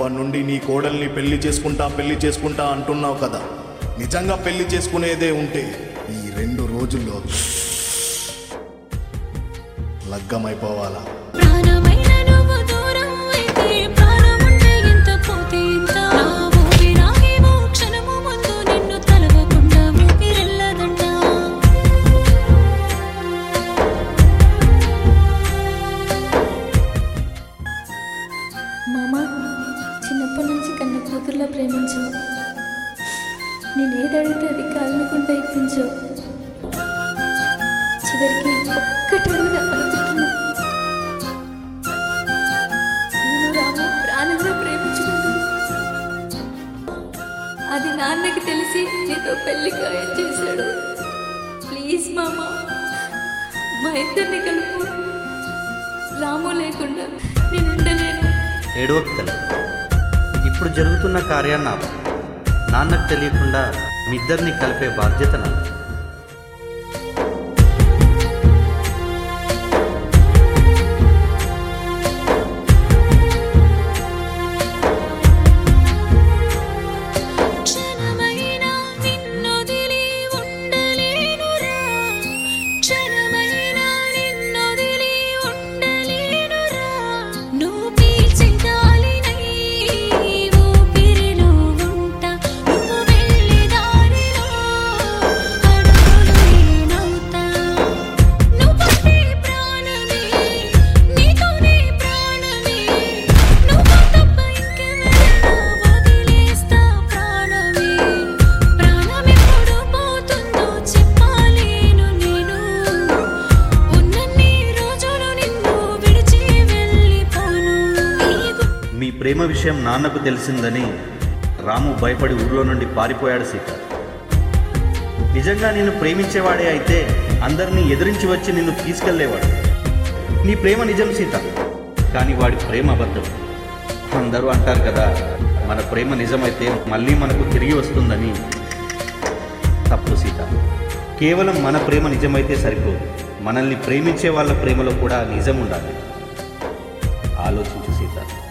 చిన్నప్పటి నుండి నీ కోడల్ని పెళ్లి చేసుకుంటా పెళ్లి చేసుకుంటా అంటున్నావు కదా నిజంగా పెళ్లి చేసుకునేదే ఉంటే ఈ రెండు రోజుల్లో లగ్గమైపోవాలా ప్రాణమైన నువ్వు దూరం అయితే ప్రాణముంటే ఎంత పోతే ఎంత నా ఊపిరాగేమో క్షణము ముందు నిన్ను తలవకుండా ఊపిరెళ్ళదంట మామ చిన్నప్పటి నుంచి కన్న కూతుర్లా ప్రేమించావు నేను ఏదడిగితే అది కాలనుకుంటా ఇప్పించావు చివరికి ఒక్కటి అడుగుదా అనుకుంటున్నా నేను రాము ప్రాణంగా ప్రేమించుకుంటున్నా అది నాన్నకి తెలిసి నీతో పెళ్లి ఖాయం చేశాడు ప్లీజ్ మామ మా ఇద్దరిని కలుపు రాము లేకుండా నేను ఉండలేను ఏడవక్కలు ఇప్పుడు జరుగుతున్న కార్యాన్ని ఆపు. నాన్నకు తెలియకుండా మీ ఇద్దరిని కలిపే బాధ్యత నాది క్షణమైనా నిన్నొదిలి ఉండలేనురా క్షణమైనా నిన్నొదిలి ఉండలేనురా నువ్వు పీల్చే గాలినై ఊపిరిలో ఉంటా నువ్వు వెళ్ళే దారిలో అడుగులు నేనవుతా నువ్వు పట్టే ప్రాణమే నీతోనే ప్రాణమే నువ్వు తప్ప ఇంకెవరైనా వదిలేస్తా ప్రాణమే ప్రాణమెప్పుడు పోతుందో చెప్పలేను నేను ఉన్నన్ని రోజులు నిన్ను విడిచి వెళ్ళిపోను నీకు మీ ప్రేమ విషయం నాన్నకు తెలిసిందని రాము భయపడి ఊర్లో నుండి పారిపోయాడు సీత నిజంగా నిన్ను ప్రేమించేవాడే అయితే అందరినీ ఎదిరించి వచ్చి నిన్ను తీసుకెళ్లేవాడు నీ ప్రేమ నిజం సీత కానీ వాడి ప్రేమ అబద్ధం అందరూ అంటారు కదా మన ప్రేమ నిజమైతే మళ్ళీ మనకు తిరిగి వస్తుందని తప్పు సీత కేవలం మన ప్రేమ నిజమైతే సరిపోదు మనల్ని ప్రేమించే వాళ్ళ ప్రేమలో కూడా నిజం ఉండాలి ఆలోచించు సీత